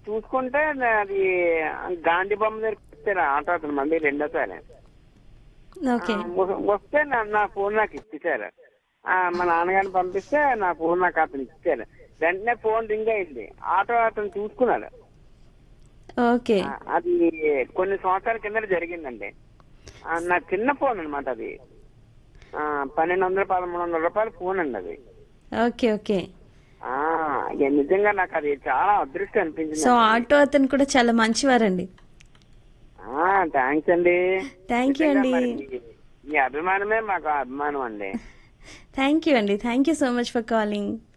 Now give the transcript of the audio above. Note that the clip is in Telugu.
చూసుకుంటే అది గాంధీ బొమ్మ దగ్గర ఇచ్చారు ఆటో అతను మళ్ళీ రెండోసారి ఓకే ఆ, వ- వస్తే నా- నా ఫోన్ నాకు ఇచ్చేసారు ఆ, మా నాన్నగారిని పంపిస్తే నా ఫోన్ నాకు అతను ఇచ్చారు వెంటనే ఫోన్ రింగ్ అయింది ఆటో అతను చూసుకున్నాడు ఓకే ఆ, అది కొన్ని సంవత్సరాల కింద జరిగిందండి ఆ, నా చిన్న ఫోన్ అనమాట అది ఆ, పన్నెండు వందల పదమూడు వందల రూపాయల ఫోన్ అండి అది ఓకే ఓకే ఆ, ఇక నిజంగా నాకు అది చాలా అదృష్టం అనిపించింది సో ఆటో అతను కూడా చాలా మంచివారండి థ్యాంక్స్ అండి థ్యాంక్ యూ అండి నిజంగా మరి మీ- మీ అభిమానమే మాకు అభిమానం అండి థ్యాంక్ యూ అండి thank you so much for calling